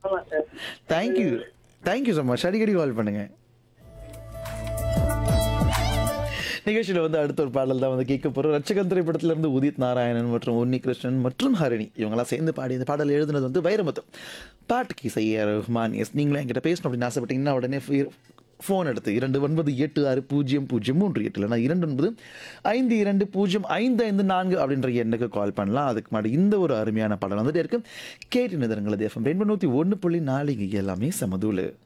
ஆமா sir thank you thank you so much அடிக்கடி call பண்ணுங்க நிகழ்ச்சியில் வந்து அடுத்த ஒரு பாடல் தான் வந்து கேட்க போகிறோம் ரட்சகன் திரைப்படத்துல இருந்து உதித் நாராயணன் மற்றும் உன்னி கிருஷ்ணன் மற்றும் ஹரிணி இவங்கெல்லாம் சேர்ந்து பாடி இந்த பாடல் எழுதுனது வந்து வைரமுத்து பாட்டுக்கு இசைய ரஹ்மான் எஸ் நீங்களும் என்கிட்ட பேசணும் அப்படின்னு ஆசைப்பட்டீங்கன்னா உடனே ஃபோன் எடுத்து இரண்டு ஒன்பது எட்டு ஆறு பூஜ்ஜியம் பூஜ்ஜியம் மூன்று எட்டு இல்லைனா இரண்டு ஒன்பது ஐந்து இரண்டு பூஜ்ஜியம் ஐந்து ஐந்து நான்கு அப்படின்ற எண்ணுக்கு கால் பண்ணலாம் அதுக்கு முன்னாடி இந்த ஒரு அருமையான பாடல் வந்துட்டே இருக்கு கேட்டு நிதரங்களது எஃப்எம் ரெண்டு நூற்றி ஒன்று புள்ளி நாலு இங்கே எல்லாமே சமதூளு